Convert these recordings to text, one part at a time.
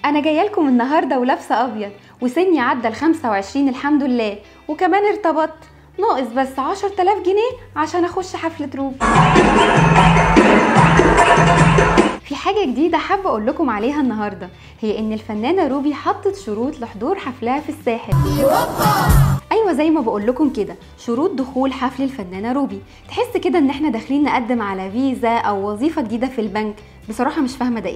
انا جايه لكم النهارده ولابسه ابيض وسني عدى ال 25 الحمد لله وكمان ارتبطت ناقص بس 10000 جنيه عشان اخش حفله روبي في حاجة جديدة حابة أقول لكم عليها النهاردة هي إن الفنانة روبي حطت شروط لحضور حفلها في الساحل أيوة زي ما بقول لكم كده شروط دخول حفل الفنانة روبي تحس كده إن إحنا داخلين نقدم على فيزا أو وظيفة جديدة في البنك بصراحة مش فاهمة ده إيه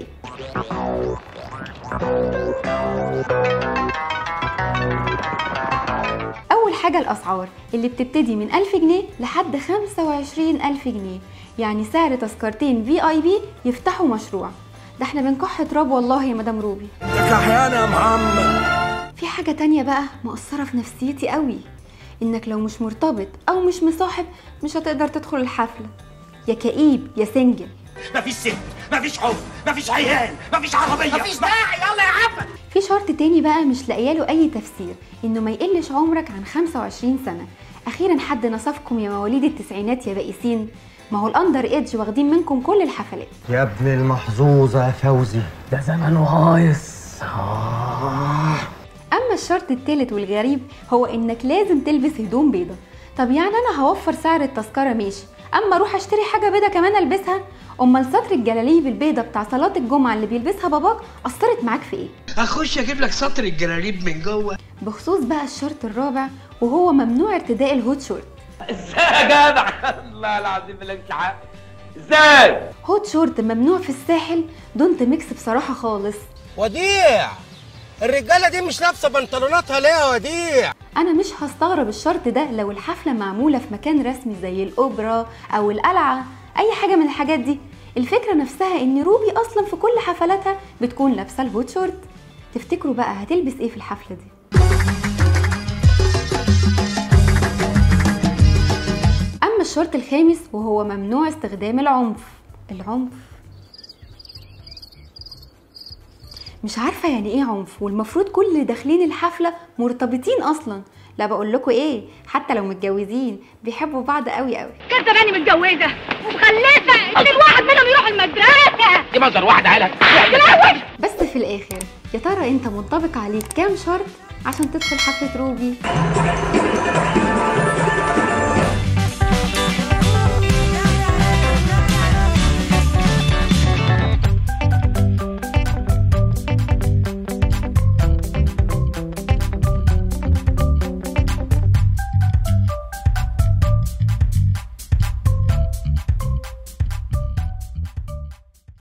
أول حاجة الأسعار اللي بتبتدي من 1000 جنيه لحد 25000 جنيه يعني سعر تذكرتين في اي بي يفتحوا مشروع ده احنا بنكح تراب والله يا مدام روبي كحيان يا محمد في حاجة تانية بقى مؤثرة في نفسيتي قوي انك لو مش مرتبط او مش مصاحب مش هتقدر تدخل الحفلة يا كئيب يا سنجل مفيش ست مفيش حب مفيش عيال مفيش عربية مفيش داعي يلا يا عفن في شرط تاني بقى مش لاقيه له اي تفسير انه ما يقلش عمرك عن 25 سنة اخيرا حد نصفكم يا مواليد التسعينات يا بائسين ما هو الاندر ايدج واخدين منكم كل الحفلات يا ابن المحظوظة يا فوزي ده زمن هايص اما الشرط التالت والغريب هو انك لازم تلبس هدوم بيضة طب يعني انا هوفر سعر التذكرة ماشي اما اروح اشتري حاجة بيضة كمان البسها امال سطر الجلاليب البيضة بتاع صلاة الجمعة اللي بيلبسها باباك اثرت معاك في ايه اخش اجيب لك سطر الجلاليب من جوه بخصوص بقى الشرط الرابع وهو ممنوع ارتداء الهوت شورت ازاي يا جدع الله العظيم مالكش حق ازاي هوت شورت ممنوع في الساحل دونت ميكس بصراحة خالص وديع الرجالة دي مش لابسة بنطلوناتها ليه يا وديع انا مش هستغرب الشرط ده لو الحفلة معمولة في مكان رسمي زي الاوبرا او القلعة اي حاجة من الحاجات دي الفكرة نفسها ان روبي اصلا في كل حفلاتها بتكون لابسة الهوت شورت تفتكروا بقى هتلبس ايه في الحفلة دي اما الشرط الخامس وهو ممنوع استخدام العنف العنف مش عارفة يعني ايه عنف والمفروض كل اللي داخلين الحفلة مرتبطين اصلا لا بقول لكم ايه حتى لو متجوزين بيحبوا بعض قوي قوي كان زماني متجوزة ومخلفة ان الواحد منهم يروح المدرسة دي منظر واحد عيلة تلوث بس في الاخر يا ترى انت منطبق عليك كام شرط عشان تدخل حفلة روبي